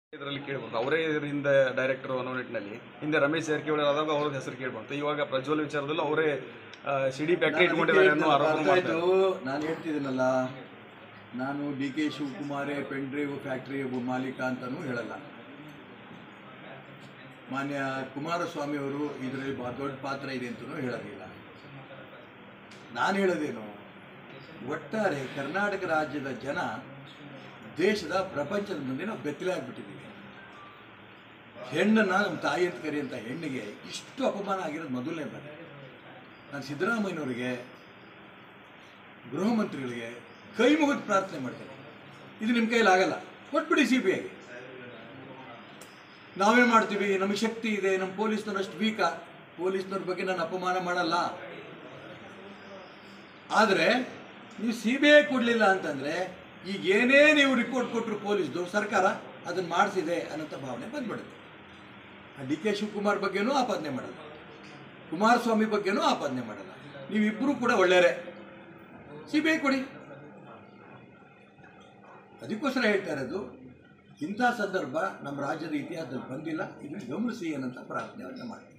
ಇದರಲ್ಲಿ ಕೇಳ್ಬಂತು ಅವರೇ ಹಿಂದೆ ಡೈರೆಕ್ಟರ್ ಅನ್ನೋ ನಿಟ್ಟಿನಲ್ಲಿ ಹಿಂದೆ ರಮೇಶ್ ಜಾರಕಿಹೊಳಿ ಆದಾಗ ಅವ್ರದ್ದು ಹೆಸರು ಕೇಳ್ಬಂತು ಇವಾಗ ಪ್ರಜ್ವಲ್ ವಿಚಾರದಲ್ಲೂ ಅವರೇ ಸಿಡಿ ಫ್ಯಾಕ್ಟ್ರಿ ಇಟ್ಕೊಂಡಿದ್ದಾರೆ ಅನ್ನೋ ಆರೋಪ ಮಾಡ್ತಾರೆ ಆಯ್ತು ನಾನು ಹೇಳ್ತಿದ್ದೀನಲ್ಲ ನಾನು ಡಿ ಕೆ ಶಿವಕುಮಾರೇ ಪೆನ್ ಡ್ರೈವ್ ಫ್ಯಾಕ್ಟ್ರಿ ಒಬ್ಬ ಮಾಲೀಕ ಅಂತಲೂ ಹೇಳಲ್ಲ ಮಾನ್ಯ ಕುಮಾರಸ್ವಾಮಿ ಅವರು ಇದರಲ್ಲಿ ಬಹಳ ದೊಡ್ಡ ಪಾತ್ರ ಇದೆ ಅಂತಲೂ ಹೇಳೋದಿಲ್ಲ ನಾನು ಹೇಳೋದೇನು ಒಟ್ಟಾರೆ ಕರ್ನಾಟಕ ರಾಜ್ಯದ ಜನ ದೇಶದ ಪ್ರಪಂಚದ ಮುಂದೆ ನಾವು ಬೆತ್ತಲೆ ಆಗ್ಬಿಟ್ಟಿದ್ದೀವಿ ಹೆಣ್ಣನ್ನು ನಮ್ಮ ತಾಯಿ ಅಂತ ಕರೆಯುವಂಥ ಹೆಣ್ಣಿಗೆ ಇಷ್ಟು ಅಪಮಾನ ಆಗಿರೋದು ಮೊದಲನೇ ಬಾರಿ ನಾನು ಸಿದ್ದರಾಮಯ್ಯನವರಿಗೆ ಗೃಹ ಮಂತ್ರಿಗಳಿಗೆ ಕೈ ಮುಗಿದು ಪ್ರಾರ್ಥನೆ ಮಾಡ್ತೇನೆ ಇದು ನಿಮ್ಮ ಕೈಯಲ್ಲಿ ಆಗಲ್ಲ ಕೊಟ್ಬಿಡಿ ಸಿ ಬಿ ಐಗೆ ನಾವೇನು ಮಾಡ್ತೀವಿ ನಮಗೆ ಶಕ್ತಿ ಇದೆ ನಮ್ಮ ಪೊಲೀಸ್ನವ್ರು ಅಷ್ಟು ವೀಕಾ ಪೊಲೀಸ್ನವ್ರ ಬಗ್ಗೆ ನಾನು ಅಪಮಾನ ಮಾಡಲ್ಲ ಆದರೆ ನೀವು ಸಿ ಬಿ ಐ ಕೊಡಲಿಲ್ಲ ಅಂತಂದರೆ ಈಗ ಏನೇ ನೀವು ರಿಪೋರ್ಟ್ ಕೊಟ್ಟರು ಪೊಲೀಸ್ದು ಸರ್ಕಾರ ಅದನ್ನು ಮಾಡಿಸಿದೆ ಅನ್ನೋಂಥ ಭಾವನೆ ಬಂದ್ಬಿಡುತ್ತೆ ಡಿ ಕೆ ಶಿವಕುಮಾರ್ ಬಗ್ಗೆನೂ ಆಪಾದನೆ ಮಾಡಲ್ಲ ಕುಮಾರಸ್ವಾಮಿ ಬಗ್ಗೆನೂ ಆಪಾದನೆ ಮಾಡಲ್ಲ ನೀವಿಬ್ಬರೂ ಕೂಡ ಒಳ್ಳೆಯರೇ ಸಿ ಬಿ ಐ ಕೊಡಿ ಅದಕ್ಕೋಸ್ಕರ ಹೇಳ್ತಾ ಇರೋದು ಇಂಥ ಸಂದರ್ಭ ನಮ್ಮ ರಾಜ್ಯದ ಇತಿಹಾಸದಲ್ಲಿ ಬಂದಿಲ್ಲ ಇದನ್ನು ಗಮನಿಸಿ ಅನ್ನೋಂಥ ಪ್ರಾರ್ಥನೆ ಅವ್ರನ್ನ ಮಾಡಿ